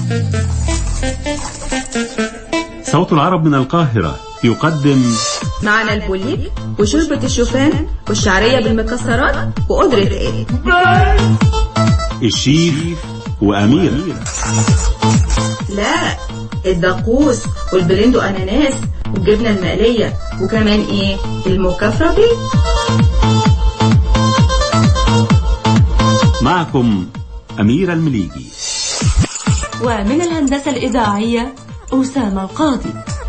صوت العرب من القاهرة يقدم معنا البوليب وشوربة الشوفان والشعرية بالمكسرات وقدرة ايه الشيف وأمير لا الدقوس والبرندو اناناس والجبنة المقلية وكمان ايه المكفرة بيه معكم أمير المليجي ومن الهندسة الإذاعية أسامة القاضي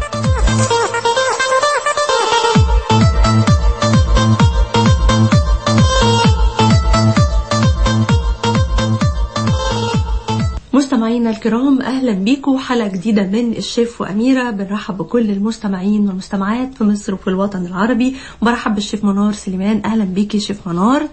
مستمعينا الكرام اهلا بيكم حلقه جديده من الشيف واميره بنرحب بكل المستمعين والمستمعات في مصر وفي الوطن العربي وبرحب بالشيف منار سليمان اهلا بيكي شيف منار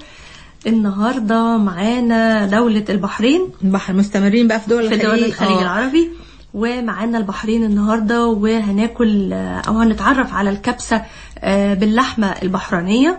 النهارده معانا دوله البحرين البحر مستمرين بقى في دول في الخليج دول الخليج آه. العربي ومعانا البحرين النهارده وهناكل او هنتعرف على الكبسه آه، باللحمه البحرينيه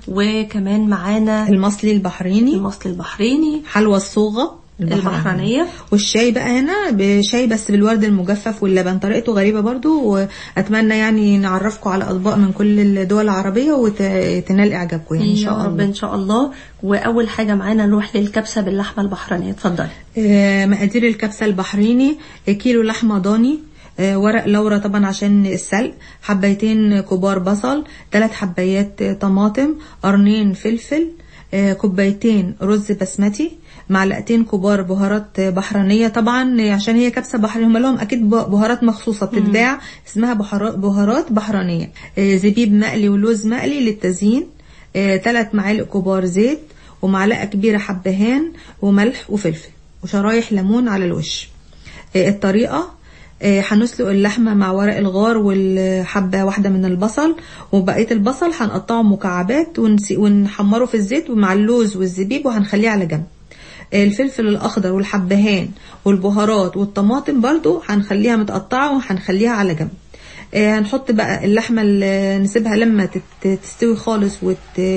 وكمان معانا المصلي البحريني المصل البحريني حلوى الصوغة البحرينية. والشاي بقى هنا بشاي بس بالورد المجفف واللبن طريقته غريبة برضو وأتمنى يعني نعرفكم على أطباق من كل الدول العربية وتنال إعجابكم يعني إن يا شاء رب الله ان شاء الله واول حاجه معانا نروح للكبسه باللحمه البحرينيه اتفضلي آه، مقادير الكبسة البحريني آه، كيلو لحمة ضاني آه، ورق لورا طبعا عشان السلق حبايتين كبار بصل ثلاث حبايات آه، طماطم قرنين فلفل آه، كوبايتين رز بسمتي معلقتين كبار بهارات آه، بحرينية طبعا آه، عشان هي كبسة بحرية هم لهم أكيد ب- بهارات مخصوصة بتتباع اسمها بهارات بهارات بحرينية آه، زبيب مقلي ولوز مقلي للتزيين ثلاث معالق كبار زيت ومعلقة كبيرة حبهان وملح وفلفل وشرايح ليمون على الوش آه، الطريقة آه، هنسلق اللحمة مع ورق الغار والحبة واحدة من البصل وبقية البصل هنقطعه مكعبات ونسي- ونحمره في الزيت ومع اللوز والزبيب وهنخليه على جنب آه، الفلفل الأخضر والحبهان والبهارات والطماطم برضو هنخليها متقطعة وهنخليها على جنب آه، هنحط بقى اللحمة اللي نسيبها لما تت- تستوي خالص وت...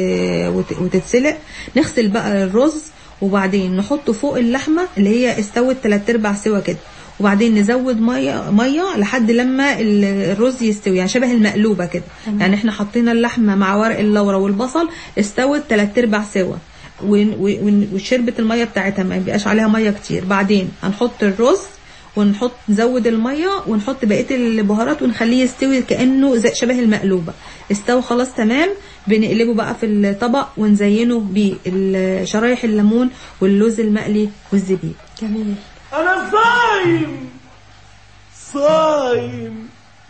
وت... وتتسلق نغسل بقى الرز وبعدين نحطه فوق اللحمة اللي هي استوت تلات ارباع سوا كده وبعدين نزود ميه ميه لحد لما ال- الرز يستوي يعني شبه المقلوبه كده يعني احنا حطينا اللحمه مع ورق اللورا والبصل استوت تلات ارباع سوا ون- ون- وشربت الميه بتاعتها ما يبقاش عليها ميه كتير بعدين هنحط الرز ونحط نزود الميه ونحط بقيه البهارات ونخليه يستوي كانه زي شبه المقلوبه استوى خلاص تمام بنقلبه بقى في الطبق ونزينه بشرايح الليمون واللوز المقلي والزبيب جميل أنا صايم صايم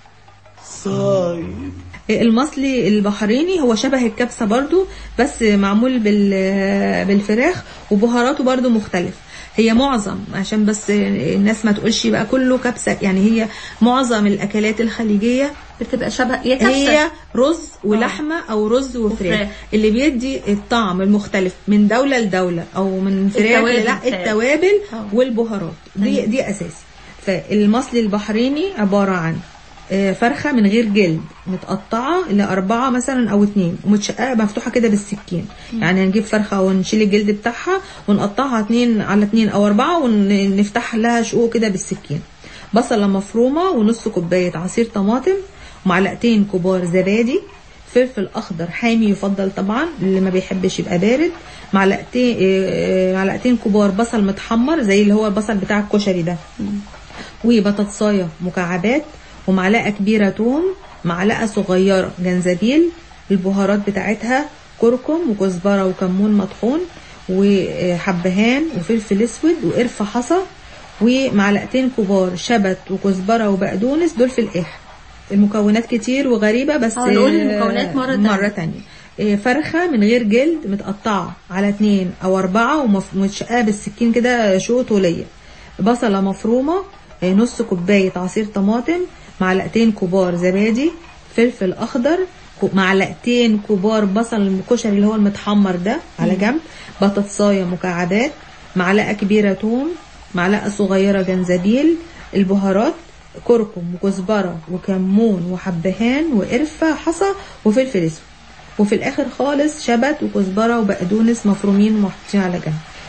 صايم المصلي البحريني هو شبه الكبسة برضو بس معمول بال- بالفراخ وبهاراته برضو مختلف هي معظم عشان بس الناس ما تقولش بقى كله كبسة يعني هي معظم الأكلات الخليجية بتبقى شبه هي كبسه هي رز ولحمة أو رز وفراخ وفراخ. اللي بيدي الطعم المختلف من دولة لدولة أو من فراخ التوابل لا بتاعت- التوابل آه. والبهارات دي دي أساسي فالمصلي البحريني عبارة عن آه، فرخة من غير جلد متقطعة لأربعة مثلا أو اتنين ومتشققة مفتوحة كده بالسكين يعني هنجيب فرخة ونشيل الجلد بتاعها ونقطعها اتنين على اتنين أو أربعة ونفتح لها شقوق كده بالسكين بصلة مفرومة ونص كوباية عصير طماطم ومعلقتين كبار زبادي فلفل اخضر حامي يفضل طبعا اللي ما بيحبش يبقى بارد معلقتين آه، معلقتين كبار بصل متحمر زي اللي هو البصل بتاع الكشري ده وبطاطسايه مكعبات ومعلقه كبيره توم معلقه صغيره جنزبيل البهارات بتاعتها كركم وكزبره وكمون مطحون وحبهان وفلفل اسود وقرفه حصى ومعلقتين كبار شبت وكزبره وبقدونس دول في الاخر المكونات كتير وغريبة بس اه، نقول المكونات مرة تانية. مرة تانية إيه، فرخة من غير جلد متقطعة على اتنين او اربعة ومتشققة بالسكين كده شوق طولية بصلة مفرومة إيه، نص كوباية عصير طماطم معلقتين كبار زبادي فلفل اخضر كو- معلقتين كبار بصل كشري اللي هو المتحمر ده على جنب بطاطساية مكعبات معلقة كبيرة توم معلقة صغيرة جنزبيل البهارات كركم وكزبرة وكمون وحبهان وقرفة حصى وفلفل اسود وفي الاخر خالص شبت وكزبرة وبقدونس مفرومين ومحطوطين على جنب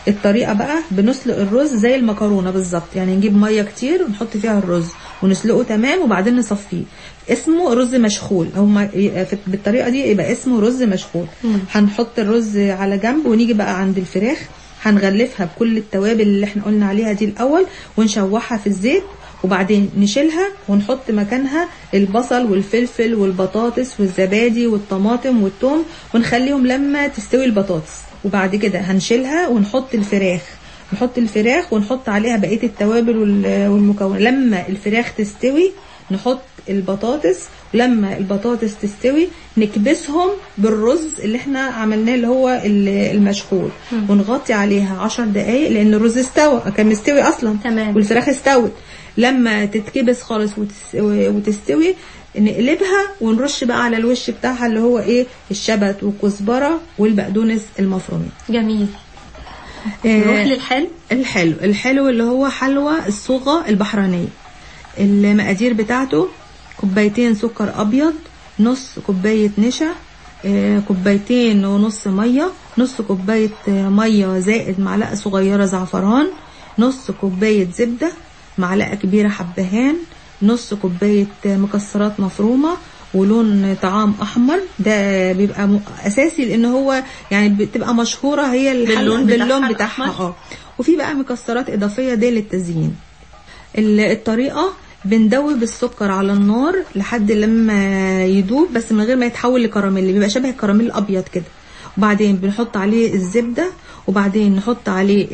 الطريقه بقى بنسلق الرز زي المكرونه بالظبط يعني نجيب ميه كتير ونحط فيها الرز ونسلقه تمام وبعدين نصفيه اسمه رز مشخول هما ي- في- بالطريقه دي يبقى اسمه رز مشخول هنحط الرز على جنب ونيجي بقى عند الفراخ هنغلفها بكل التوابل اللي احنا قلنا عليها دي الاول ونشوحها في الزيت وبعدين نشيلها ونحط مكانها البصل والفلفل والبطاطس والزبادي والطماطم والثوم ونخليهم لما تستوي البطاطس وبعد كده هنشيلها ونحط الفراخ نحط الفراخ ونحط عليها بقية التوابل وال- والمكون لما الفراخ تستوي نحط البطاطس ولما البطاطس تستوي نكبسهم بالرز اللي احنا عملناه اللي هو ال- المشخول ونغطي عليها عشر دقايق لان الرز استوى كان مستوي اصلا تمام. والفراخ استوت لما تتكبس خالص وتس- وتستوي نقلبها ونرش بقى على الوش بتاعها اللي هو ايه الشبت والكزبره والبقدونس المفرومين جميل آه، نروح للحلو الحلو الحلو اللي هو حلوى الصوغة البحرانية المقادير بتاعته كوبايتين سكر أبيض نص كوباية نشا آه، كوبايتين ونص مية نص كوباية آه، مية زائد معلقة صغيرة زعفران نص كوباية زبدة معلقة كبيرة حبهان نص كوباية آه، مكسرات مفرومة ولون طعام احمر ده بيبقى م- اساسي لان هو يعني بتبقى مشهوره هي الحلوى باللون بتاعها باللون بتاعها الأحمر. اه وفي بقى مكسرات اضافيه دي للتزيين ال- الطريقه بندوب السكر على النار لحد لما يدوب بس من غير ما يتحول لكراميل بيبقى شبه الكراميل الابيض كده وبعدين بنحط عليه الزبده وبعدين نحط عليه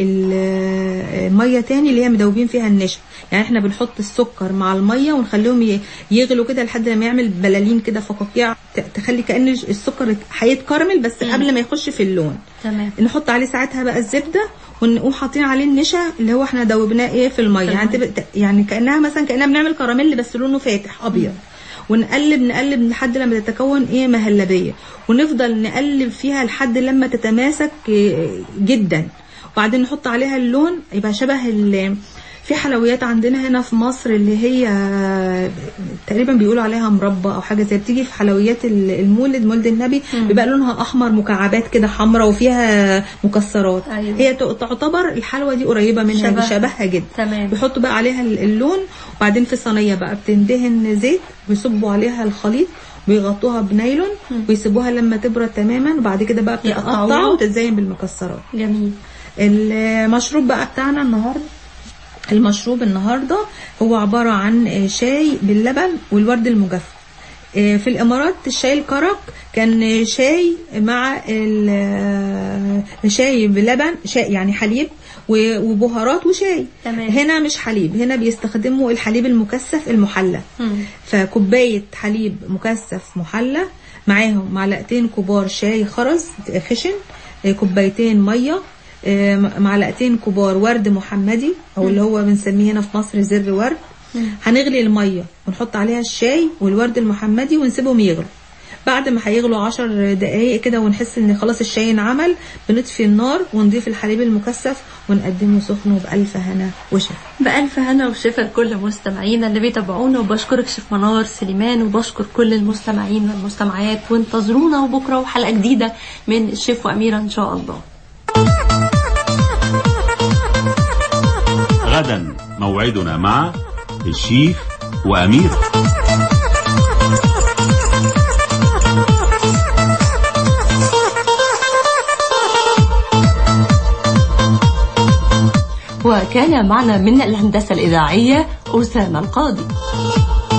ال- الميه تاني اللي هي مدوبين فيها النشا يعني احنا بنحط السكر مع الميه ونخليهم ي- يغلوا كده لحد لما يعمل بلالين كده فقاقيع ت- تخلي كأن السكر هيتكرمل بس قبل ما يخش في اللون تمام نحط عليه ساعتها بقى الزبده ونقوم حاطين عليه النشا اللي هو احنا دوبناه ايه في الميه يعني المية. تبقى يعني كانها مثلا كانها بنعمل كراميل بس لونه فاتح ابيض ونقلب نقلب لحد لما تتكون ايه مهلبيه ونفضل نقلب فيها لحد لما تتماسك إيه، جدا وبعدين نحط عليها اللون يبقى شبه ال- في حلويات عندنا هنا في مصر اللي هي تقريبا بيقولوا عليها مربى او حاجه زي بتيجي في حلويات ال- المولد مولد النبي بيبقى لونها احمر مكعبات كده حمراء وفيها مكسرات أيوة. هي ت- تعتبر الحلوه دي قريبه منها شبهها. شبهها جدا تمام. بيحطوا بقى عليها ال- اللون وبعدين في صينيه بقى بتندهن زيت ويصبوا عليها الخليط ويغطوها بنايلون ويسيبوها لما تبرد تماما وبعد كده بقى بتتقطع يقطعوها. وتتزين بالمكسرات جميل المشروب بقى بتاعنا النهارده المشروب النهارده هو عباره عن شاي باللبن والورد المجفف في الامارات الشاي الكرك كان شاي مع ال- شاي بلبن شاي يعني حليب و- وبهارات وشاي تمام. هنا مش حليب هنا بيستخدموا الحليب المكثف المحلى مم. فكوباية حليب مكثف محلى معاهم معلقتين كبار شاي خرز خشن آه، كوبايتين مية آه، معلقتين كبار ورد محمدي او اللي هو بنسميه هنا في مصر زر ورد هنغلي المية ونحط عليها الشاي والورد المحمدي ونسيبهم يغلوا بعد ما هيغلوا عشر دقايق كده ونحس ان خلاص الشاي انعمل بنطفي النار ونضيف الحليب المكثف ونقدمه سخن وبألف هنا وشفا بألف هنا وشفا لكل مستمعينا اللي بيتابعونا وبشكرك شيف منار سليمان وبشكر كل المستمعين والمستمعات وانتظرونا وبكرة وحلقة جديدة من الشيف وأميرة إن شاء الله غدا موعدنا مع الشيف وأميرة وكان معنا من الهندسة الإذاعية أسامة القاضي